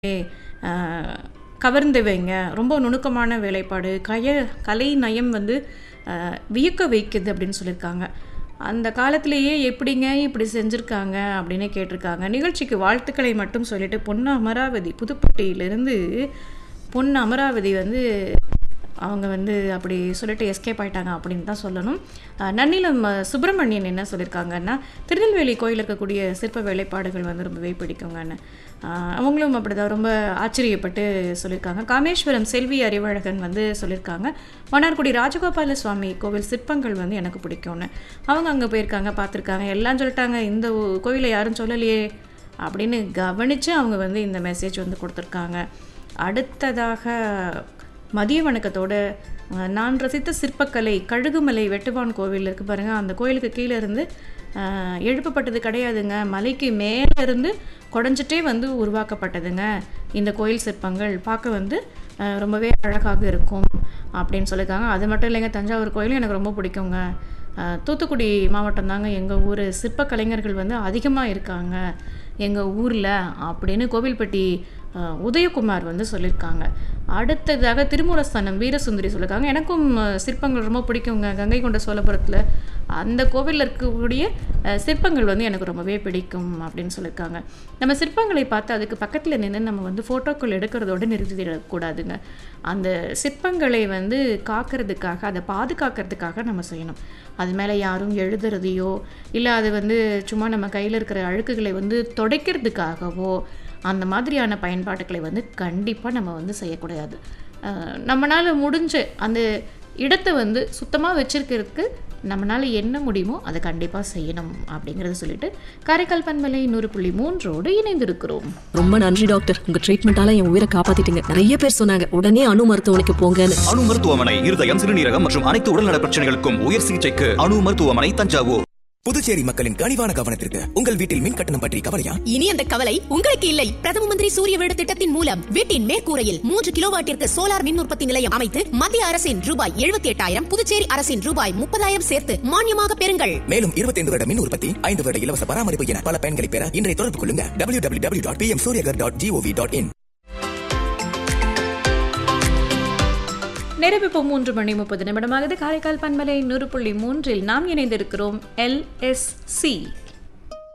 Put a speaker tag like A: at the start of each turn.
A: அஹ், கவர்ந்தவைங்க ரொம்ப நுணுக்கமான வேலைப்பாடு கய கலை நயம் வந்து அஹ், வியக்க வைக்குது அப்படின்னு சொல்லியிருக்காங்க அந்த காலத்திலேயே எப்படிங்க இப்படி செஞ்சுருக்காங்க அப்படின்னு கேட்டிருக்காங்க நிகழ்ச்சிக்கு வாழ்த்துக்களை மட்டும் சொல்லிட்டு பொன்னு அமராவதி புதுப்பட்டியிலிருந்து பொன்னு அமராவதி வந்து அவங்க வந்து அப்படி சொல்லிட்டு எஸ்கேப் ஆயிட்டாங்க அப்படின்னு தான் சொல்லணும் அஹ் நன்னிலம் அஹ், சுப்பிரமணியன் என்ன சொல்லியிருக்காங்கன்னா திருநெல்வேலி கோயில் இருக்கக்கூடிய சிற்ப வேலைப்பாடுகள் வந்து ரொம்பவே பிடிக்குங்கன்னு அஹ், அவங்களும் அப்படிதான் ரொம்ப ஆச்சரியப்பட்டு சொல்லியிருக்காங்க காமேஸ்வரம் செல்வி அறிவழகன் வந்து சொல்லியிருக்காங்க மன்னார்குடி ராஜகோபால சுவாமி கோவில் சிற்பங்கள் வந்து எனக்கு பிடிக்கும்னு அவங்க அங்கே போயிருக்காங்க பார்த்துருக்காங்க எல்லாம் சொல்லிட்டாங்க இந்த ஊ- கோயிலை யாரும் சொல்லலையே அப்படின்னு கவனித்து அவங்க வந்து இந்த மெசேஜ் வந்து கொடுத்துருக்காங்க அடுத்ததாக மதிய வணக்கத்தோட அஹ், நான் ரசித்த சிற்பக்கலை கழுகுமலை வெட்டுவான் கோவில் இருக்கு பாருங்க அந்த கோயிலுக்கு கீழே இருந்து அஹ், எழுப்பப்பட்டது கிடையாதுங்க மலைக்கு மேலே இருந்து குடஞ்சிட்டே வந்து உருவாக்கப்பட்டதுங்க இந்த கோயில் சிற்பங்கள் பார்க்க வந்து அஹ், ரொம்பவே அழகாக இருக்கும் அப்படின்னு சொல்லியிருக்காங்க அது மட்டும் இல்லைங்க தஞ்சாவூர் கோயிலும் எனக்கு ரொம்ப பிடிக்குங்க அஹ், தூத்துக்குடி மாவட்டம் தாங்க எங்கள் ஊர் சிற்ப கலைஞர்கள் வந்து அதிகமாக இருக்காங்க எங்கள் ஊரில் அப்படின்னு கோவில்பட்டி அஹ், உதயகுமார் வந்து சொல்லியிருக்காங்க அடுத்ததாக திருமூலஸ்தானம் வீரசுந்தரி சொல்லியிருக்காங்க எனக்கும் அஹ், சிற்பங்கள் ரொம்ப பிடிக்குங்க கங்கை கொண்ட சோழபுரத்தில் அந்த கோவிலில் இருக்கக்கூடிய அஹ், சிற்பங்கள் வந்து எனக்கு ரொம்பவே பிடிக்கும் அப்படின்னு சொல்லியிருக்காங்க நம்ம சிற்பங்களை பார்த்து அதுக்கு பக்கத்தில் நின்று நம்ம வந்து ஃபோட்டோக்கள் எடுக்கிறதோட நிறுத்திடக்கூடாதுங்க அந்த சிற்பங்களை வந்து காக்கிறதுக்காக அதை பாதுகாக்கிறதுக்காக நம்ம செய்யணும் அது மேலே யாரும் எழுதுறதையோ இல்லை அது வந்து சும்மா நம்ம கையில் இருக்கிற அழுக்குகளை வந்து துடைக்கிறதுக்காகவோ அந்த மாதிரியான பயன்பாடுகளை வந்து கண்டிப்பாக நம்ம வந்து செய்யக்கூடாது அஹ் நம்மனால முடிஞ்ச அந்த இடத்தை வந்து சுத்தமாக வச்சிருக்கிறதுக்கு நம்மளால் என்ன முடியுமோ அதை கண்டிப்பாக செய்யணும் அப்படிங்கிறத சொல்லிட்டு காரைக்கால் பண்பலை நூறு புள்ளி மூன்றோடு இணைந்திருக்கிறோம்
B: ரொம்ப நன்றி டாக்டர் உங்க ட்ரீட்மெண்டால என் உயிரை காப்பாத்திட்டீங்க நிறைய பேர் சொன்னாங்க உடனே அணு மருத்துவமனைக்கு போங்கன்னு
C: அணு மருத்துவமனை இருதயம் சிறுநீரகம் மற்றும் அனைத்து உடல்நல பிரச்சனைகளுக்கும் உயர் சிகிச்சைக்கு அணு மருத்துவமனை தஞ்சாவூர்
D: புதுச்சேரி மக்களின் கனிவான கவனத்திற்கு உங்கள் வீட்டில் மின் கட்டணம் பற்றி கவலையா
E: இனி அந்த கவலை உங்களுக்கு இல்லை பிரதம மந்திரி சூரிய வீடு திட்டத்தின் மூலம் வீட்டின் மேற்கூரையில் மூன்று கிலோவாட்டிற்கு சோலார் மின் உற்பத்தி நிலையம் அமைத்து மத்திய அரசின் ரூபாய் எழுபத்தி எட்டாயிரம் புதுச்சேரி அரசின் ரூபாய் முப்பதாயிரம் சேர்த்து மானியமாக பெறுங்கள்
D: மேலும் 25 வருட மின் உற்பத்தி ஐந்து வருட இலவச பராமரிப்பு என பல பயன்களை பெற இன்றைய தொடர்பு கொள்ளுங்க W W W dot P M Suryaghar dot G O V dot in
A: நிறைவு இப்போ மூன்று மணி முப்பது நிமிடமாகுது காரைக்கால் பண்பலை நூறு புள்ளி மூன்றில் நாம் இணைந்திருக்கிறோம் எல்எஸ்சி